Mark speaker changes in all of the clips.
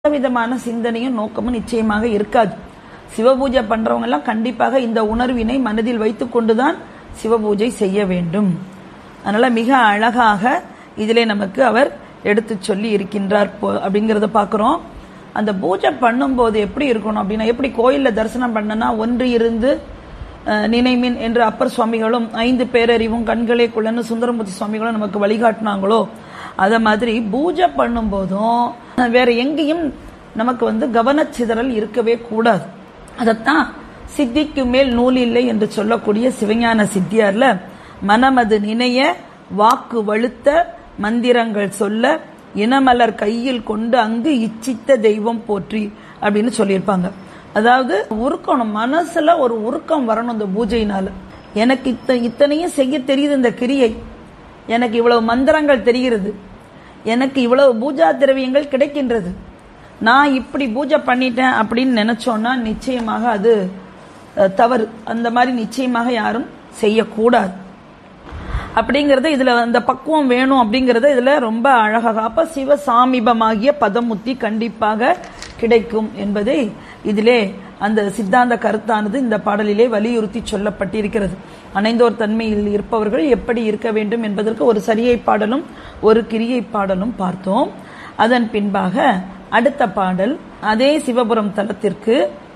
Speaker 1: விதமான சிந்தனையும் நோக்கமும் நிச்சயமாக இருக்காது சிவபூஜை பண்றவங்க எல்லாம் கண்டிப்பாக இந்த உணர்வினை மனதில் வைத்துக் கொண்டுதான் சிவபூஜை செய்ய வேண்டும் அதனால மிக அழகாக இதிலே நமக்கு அவர் எடுத்து சொல்லி இருக்கின்றார் போ- அப்படிங்கறத பார்க்கிறோம் அந்த பூஜை பண்ணும்போது எப்படி இருக்கணும் அப்படின்னா எப்படி கோயில்ல தரிசனம் பண்ணனா ஒன்று இருந்து அஹ், நினைமின் என்று அப்பர் சுவாமிகளும் ஐந்து பேரறிவும் கண்களே குள்ளன்னு சுந்தரமூர்த்தி சுவாமிகளும் நமக்கு வழிகாட்டினாங்களோ அத மாதிரி பூஜை பண்ணும்போதும் வேற எங்கேயும் நமக்கு வந்து கவனச்சிதறல் இருக்கவே கூடாது அதத்தான் சித்திக்கு மேல் நூல் இல்லை என்று சொல்லக்கூடிய சிவஞான சித்தியார்ல மனமது நினைய வாக்கு வழுத்த மந்திரங்கள் சொல்ல இனமலர் கையில் கொண்டு அங்கு இச்சித்த தெய்வம் போற்றி அப்படின்னு சொல்லியிருப்பாங்க அதாவது உருக்கணும் மனசுல ஒரு உருக்கம் வரணும் இந்த பூஜையினால எனக்கு இத்த இத்தனையும் செய்ய தெரியுது இந்த கிரியை எனக்கு இவ்வளவு மந்திரங்கள் தெரிகிறது எனக்கு இவ்வளவு பூஜா திரவியங்கள் கிடைக்கின்றது நான் இப்படி பூஜை பண்ணிட்டேன் அப்படின்னு நினைச்சோன்னா நிச்சயமாக அது அஹ், தவறு அந்த மாதிரி நிச்சயமாக யாரும் செய்யக்கூடாது அப்படிங்கறது இதுல அந்த பக்குவம் வேணும் அப்படிங்கறது இதுல ரொம்ப அழகாக அப்ப சிவ சாமீபமாகிய பதமுத்தி கண்டிப்பாக கிடைக்கும் என்பதை இதிலே அந்த சித்தாந்த கருத்தானது இந்த பாடலிலே வலியுறுத்தி சொல்லப்பட்டிருக்கிறது அணைந்தோர் தன்மையில் இருப்பவர்கள் எப்படி இருக்க வேண்டும் என்பதற்கு ஒரு சரியை பாடலும் ஒரு கிரியை பாடலும் பார்த்தோம் அதன் பின்பாக அடுத்த பாடல் அதே சிவபுரம் தலத்திற்கு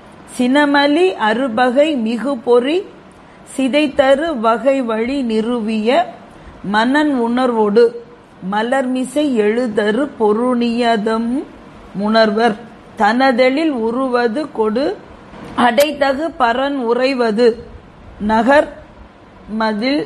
Speaker 1: சினமலி அறுபகை மிகு பொறி சிதைத்தரு வகை வழி நிறுவிய மனன் உணர்வோடு மலர்மிசை எழுதரு பொருணியதம் உணர்வர் தனதெழில் உருவது கொடு அடைத்தகு பரன் உறைவது நகர் மதில்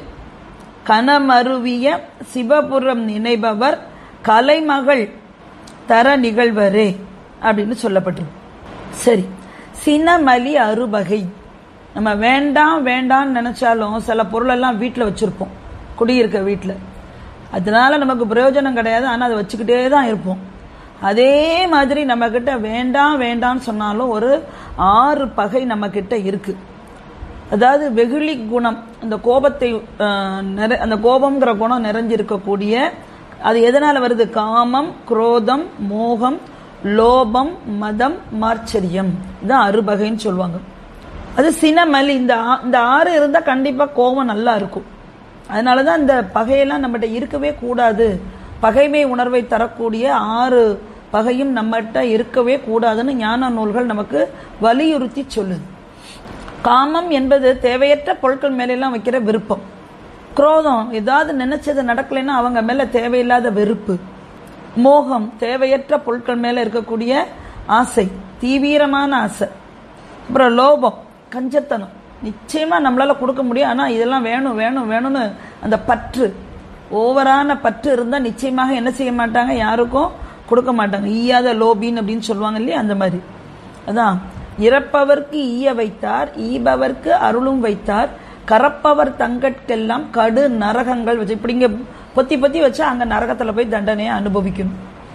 Speaker 1: கனமருவிய சிவபுரம் நினைபவர் கலைமகள் தர நிகழ்வரே அப்படின்னு சொல்லப்பட்டிருக்கு சரி சினமலி அறுபகை நம்ம வேண்டாம் வேண்டாம்னு நினைச்சாலும் சில பொருள் எல்லாம் வீட்டில் வச்சிருப்போம் குடியிருக்க வீட்டில் அதனால நமக்கு பிரயோஜனம் கிடையாது ஆனால் அதை வச்சுக்கிட்டே தான் இருப்போம் அதே மாதிரி நம்ம கிட்ட வேண்டாம் வேண்டாம்னு சொன்னாலும் ஒரு ஆறு பகை நம்ம கிட்ட இருக்கு அதாவது வெகுளி குணம் அந்த கோபத்தை அஹ், நிறை- அந்த கோபம்ங்கிற குணம் நிறைஞ்சிருக்கக்கூடிய அது எதனால வருது காமம் குரோதம் மோகம் லோபம் மதம் மார்ச்சரியம் இதான் அறுபகைன்னு சொல்லுவாங்க அது சினமல் இந்த ஆ- இந்த ஆறு இருந்தா கண்டிப்பா கோபம் நல்லா இருக்கும் அதனாலதான் இந்த பகையெல்லாம் நம்மகிட்ட இருக்கவே கூடாது பகைமை உணர்வை தரக்கூடிய ஆறு பகையும் நம்மகிட்ட இருக்கவே கூடாதுன்னு ஞான நூல்கள் நமக்கு வலியுறுத்தி சொல்லுது காமம் என்பது தேவையற்ற பொருட்கள் மேலெல்லாம் வைக்கிற விருப்பம் குரோதம் ஏதாவது நினைச்சது நடக்கலைன்னா அவங்க மேல தேவையில்லாத வெறுப்பு மோகம் தேவையற்ற பொருட்கள் மேல இருக்கக்கூடிய ஆசை தீவிரமான ஆசை அப்புறம் லோபம் கஞ்சத்தனம் நிச்சயமா நம்மளால கொடுக்க முடியும் ஆனா இதெல்லாம் வேணும் வேணும் வேணும்னு அந்த பற்று ஓவரான பற்று இருந்தா நிச்சயமாக என்ன செய்ய மாட்டாங்க யாருக்கும் கொடுக்க மாட்டாங்க ஈயாத லோபின்னு அப்படின்னு சொல்லுவாங்க இல்லையா அந்த மாதிரி அதான் இறப்பவர்க்கு ஈய வைத்தார் ஈபவர்க்கு அருளும் வைத்தார் கரப்பவர் தங்கட்கெல்லாம் கடு நரகங்கள் வச்சு இப்படி இங்க பொத்தி பொத்தி வச்சா அங்க நரகத்துல போய் தண்டனையை அனுபவிக்கணும்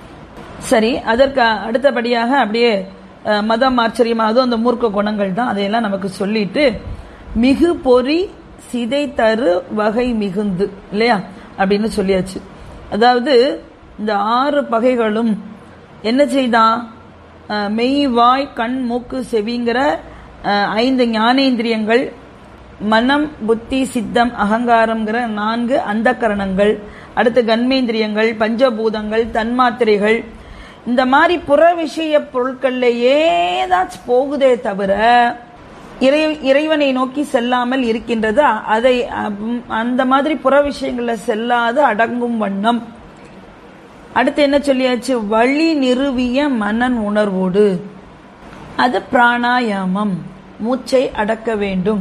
Speaker 1: சரி அதற்கு அடுத்தபடியாக அப்படியே அஹ், மதம் ஆச்சரியம் அதுவும் அந்த மூர்க்க குணங்கள் தான் அதையெல்லாம் நமக்கு சொல்லிட்டு மிகு பொறி சிதை தரு வகை மிகுந்து இல்லையா அப்படின்னு சொல்லியாச்சு அதாவது இந்த ஆறு பகைகளும் என்ன செய்தான் அஹ், மெய் வாய் கண் மூக்கு செவிங்கிற அஹ், ஐந்து ஞானேந்திரியங்கள் மனம் புத்தி சித்தம் அகங்காரம்ங்கிற நான்கு அந்தக்கரணங்கள் அடுத்து கண்மேந்திரியங்கள் பஞ்சபூதங்கள் தன்மாத்திரைகள் இந்த மாதிரி புற விஷய பொருட்கள்லயே தான் போகுதே தவிர இறை இறைவனை நோக்கி செல்லாமல் இருக்கின்றது அதை அம், அந்த மாதிரி புற விஷயங்கள்ல செல்லாது அடங்கும் வண்ணம் அடுத்து என்ன சொல்லியாச்சு வழி நிறுவிய மனன் உணர்வோடு அது பிராணாயாமம் மூச்சை அடக்க வேண்டும்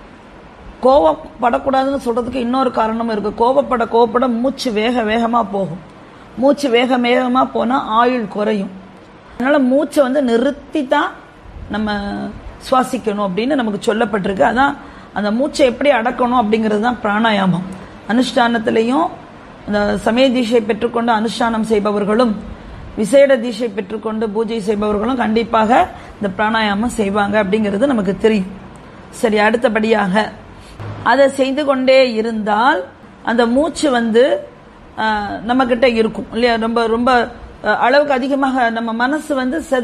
Speaker 1: கோவப்படக்கூடாதுன்னு சொல்றதுக்கு இன்னொரு காரணம் இருக்கு கோவப்பட கோவப்பட மூச்சு வேக வேகமா போகும் மூச்சு வேக வேகமா போனா ஆயுள் குறையும் அதனால மூச்சை வந்து நிறுத்தி தான் நம்ம சுவாசிக்கணும் அப்படின்னு நமக்கு சொல்லப்பட்டிருக்கு அதான் அந்த மூச்சை எப்படி அடக்கணும் அப்படிங்கிறது தான் பிராணாயாமம் அனுஷ்டானத்திலையும் அந்த சமய தீட்சை பெற்றுக்கொண்டு அனுஷ்டானம் செய்பவர்களும் விசேட தீட்சை பெற்றுக்கொண்டு பூஜை செய்பவர்களும் கண்டிப்பாக இந்த பிராணாயாமம் செய்வாங்க அப்படிங்கிறது நமக்கு தெரியும் சரி அடுத்தபடியாக அதை செய்து கொண்டே இருந்தால் அந்த மூச்சு வந்து நம்ம கிட்ட இருக்கும் இல்லையா ரொம்ப ரொம்ப அஹ், அளவுக்கு அதிகமாக நம்ம மனசு வந்து